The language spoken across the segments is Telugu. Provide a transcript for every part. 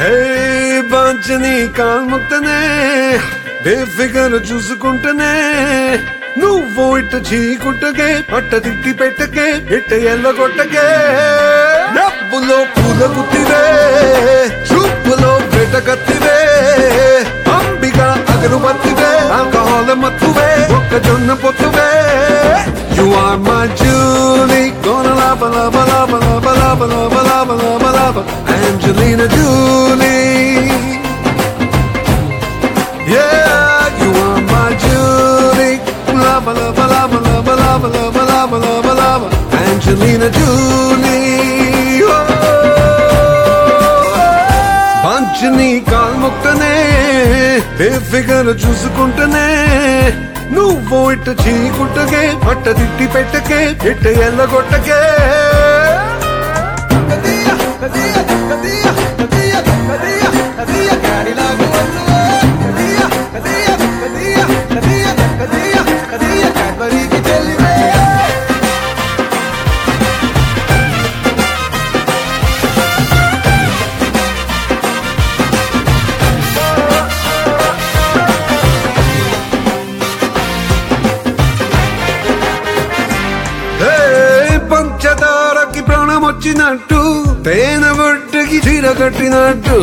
హే బాంచని కాల్ముక్తనే బేఫిగర్ చూసుకుంటనే నువ్వు ఇట్ట చీకుట్టకే పట్ట తిట్టి పెట్టకే ఇట్ట ఎల్లగొట్టకే డబ్బులో పూల గుత్తివే చూపులో వెటకత్తివే అంబిక అగరుబత్తివే ఆల్కహాల్ మత్తువే ఒక్కజొన్న పొత్తువే You are my Julie, gonna lava, lava, lava, lava, lava, lava, lava, lava, lava, Angelina Julie. Yeah, you are my Julie. Lava, lava, lava, lava, lava, lava, lava, lava, lava. Angelina Julie. Oh. పంచని కాల్ముక్తనే బేఫిగర్ చూసుకుంటనే నువ్వు ఇట్ట చీకుట్టకే పట్ట తిట్టి పెట్టకే ఇట్ట ఎల్లగొట్టకే హే, పంచదారకి ప్రాణం వచ్చినట్టు తేనె ఒడ్డుకి చీర కట్టినట్టు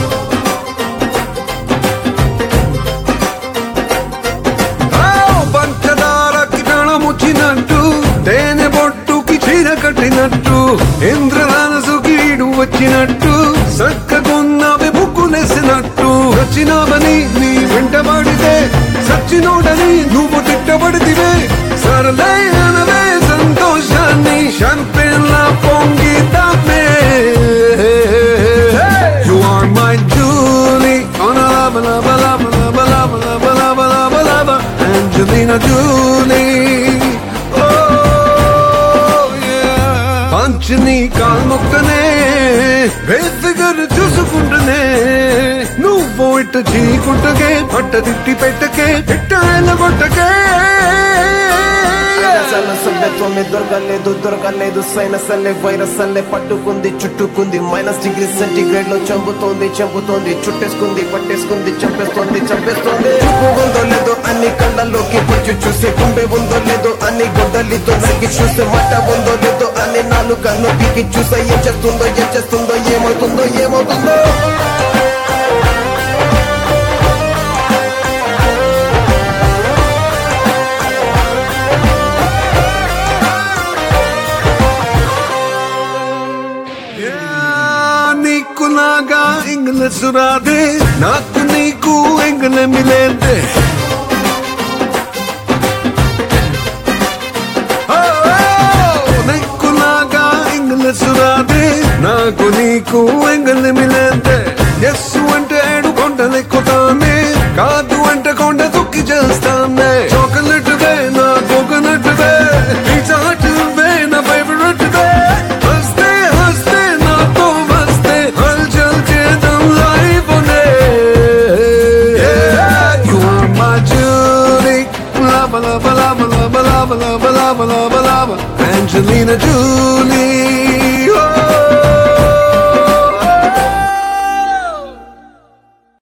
ఆ, పంచదారకి ప్రాణం వచ్చినట్టు తేనె బొట్టుకి చీర కట్టినట్టు ఇంద్రధనసుకి ఈడు వచ్చినట్టు సక్కగున్నవి బుక్కులేసినట్టు వచ్చినావని నీ వెంటబడితే సచ్చినోడని నువ్వు తిట్టబడితివే సరలే అనవే సంతోషాన్ని షంపెన్లా పొంగితామే You are my Julie on a lava lava lava lava lava lava lava lava lava Angelina Julie Oh yeah పంచని కాల్ముక్కనే వేసిగరు చూసుకుంటనే నువ్వు ఇట్ట చీకుట్టకే పట్ట తిట్టి పెట్టకే ఇట్ట ఎల్లగొట్టకే సల్ల సభ్యత్వమే దొరకలేదు దొరకలేదు సైనస్ అల్లే వైరస్ అల్లే పట్టుకుంది చుట్టుకుంది మైనస్ డిగ్రీ సెంటిగ్రేడ్ లో చంపుతోంది చంపుతోంది చుట్టేసుకుంది పట్టేసుకుంది చంపేస్తోంది చంపేస్తోంది చూపు ఉందో లేదో అన్ని కళ్ళల్లోకి పొచ్చు చూసే గుండె ఉందో లేదో అన్ని గొడ్డలితో నరికి చూసే మట్ట ఉందో లేదో అన్ని నాలుగు కన్ను పీకి చూసే ఏం చేస్తుందో ఏం చేస్తుందో ఏమవుతుందో ఏమవుతుందో Yeah, నీకు నాగా ఇంగ్లీష్ రాదే నాకు నీకు ఎంగల మిలేదే నీకు నాగా ఇంగ్లీష్ రాదే నాకు నీకు ఎంగల మిలేదే ఎస్ అంటే ఏడు కొండలెక్కుతానే కాదు అంటే కొండ దుక్కి చేస్తానే చాక్లెట్ వే నా కోకోనట్ వే చాట్ వే నా ఫేవరెట్ వే హస్తే హస్తే నాతో వస్తే హల్చల్ చేద్దాం లైఫ్ నే You are my Julie Lava, lava, lava, lava, lava, lava, lava, lava, lava Angelina Julie